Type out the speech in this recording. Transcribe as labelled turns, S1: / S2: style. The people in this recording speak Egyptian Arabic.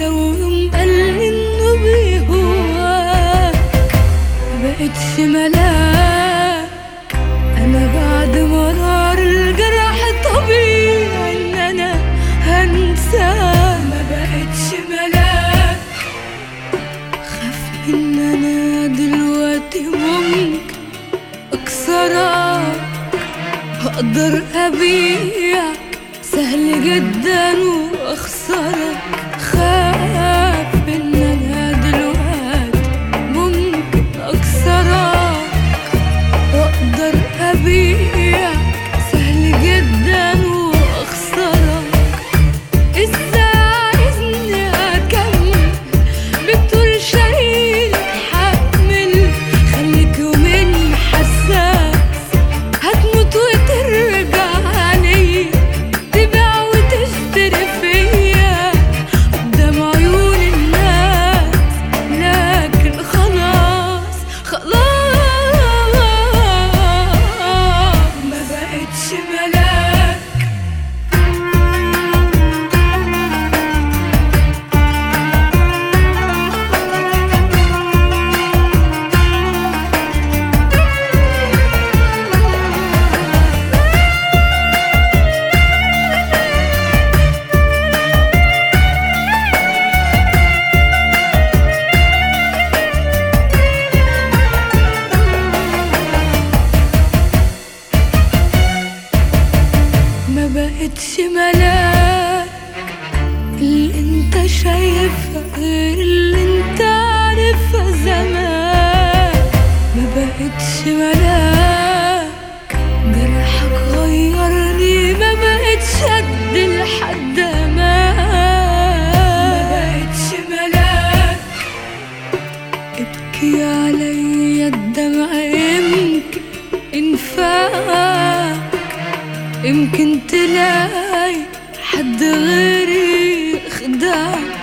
S1: لو يوم قال انه بيهواك بقتش ملاك انا بعد مرار الجرح طبيعي ان انا هنساك ما بقتش ملاك خاف ان انا دلوقتي ممكن اكسرك هقدر ابيعك سهل جدا واخسرك خاف ان انا دلوقتي ممكن اكسرك واقدر ابيعك سهل جدا واخسرك ازاي عايزني اكمل بتقول شايل حمل خليك يومين حساس هتموت وترجع لي تبيع وتشتري فيا قدام عيون الناس لكن خلاص خلاص ما بقتش ملاك ما بقتش ملاك اللي انت شايفها غير اللي انت عارفها زمان ما بقتش ملاك جرحك غيرني ما بقتش قد لحد ما ما بقتش ملاك ابكي عليا الدمع يمكن ينفعك يمكن تلاقي حد غيري خدعك